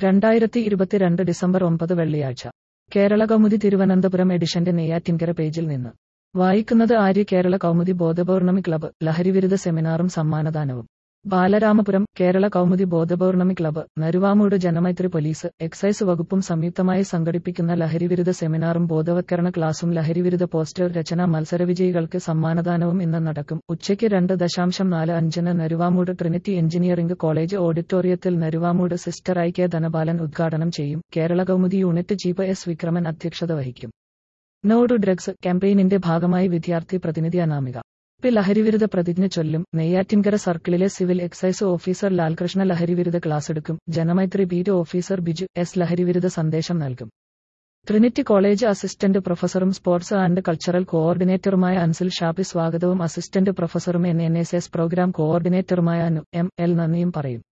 രണ്ടായിരത്തി ഇരുപത്തിരണ്ട് ഡിസംബർ ഒമ്പത് വെള്ളിയാഴ്ച കേരള കൗമുദി തിരുവനന്തപുരം എഡിഷന്റെ നെയ്യാറ്റിൻകര പേജിൽ നിന്ന് വായിക്കുന്നത് ആര്യ കേരള കൗമുദി ബോധപൗർണമി ക്ലബ്ബ് ലഹരിവിരുദ്ധ സെമിനാറും സമ്മാനദാനവും Balaramapuram Kerala Kaumudi Bodhapournami club Naruvamoodu Janamaithri police excise വകുപ്പും സംയുക്തമായി സംഘടിപ്പിക്കുന്ന ലഹരിവിരുദ്ധ സെമിനാറും ബോധവത്കരണ ക്ലാസും ലഹരിവിരുദ്ധ പോസ്റ്റർ രചന മത്സരവിജയികൾക്ക് സമ്മാനദാനവും ഇന്ന് നടക്കും ഉച്ചയ്ക്ക് രണ്ട് ദശാംശം നാല് അഞ്ചിന് നരുവാമൂട് ട്രിനിറ്റി എഞ്ചിനീയറിംഗ് കോളേജ് ഓഡിറ്റോറിയത്തിൽ Naruvamoodu sister I K Dhanapalan ഉദ്ഘാടനം ചെയ്യും Kerala Kaumudi unit chief S Vikraman അധ്യക്ഷത വഹിക്കും നോ ടു ഡ്രഗ്സ് ക്യാമ്പയിനിന്റെ ഭാഗമായി വിദ്യാർത്ഥി പ്രതിനിധി അനാമിക പി ലഹരിവിരുദ്ധ പ്രതിജ്ഞ ചൊല്ലും നെയ്യാറ്റിൻകര സർക്കിളിലെ സിവിൽ എക്സൈസ് ഓഫീസർ ലാൽകൃഷ്ണ ലഹരിവിരുദ്ധ ക്ലാസ് എടുക്കും Janamaithri beat officer Biju S ലഹരിവിരുദ്ധ സന്ദേശം നൽകും ട്രിനിറ്റി കോളേജ് അസിസ്റ്റന്റ് പ്രൊഫസറും സ്പോർട്സ് ആൻഡ് കൾച്ചറൽ കോഓർഡിനേറ്ററുമായ അൻസിൽ ഷാപ്പി സ്വാഗതവും അസിസ്റ്റന്റ് പ്രൊഫസറും N N S S program കോഓർഡിനേറ്ററുമായ അനു എം എൽ നന്ദിയും പറയും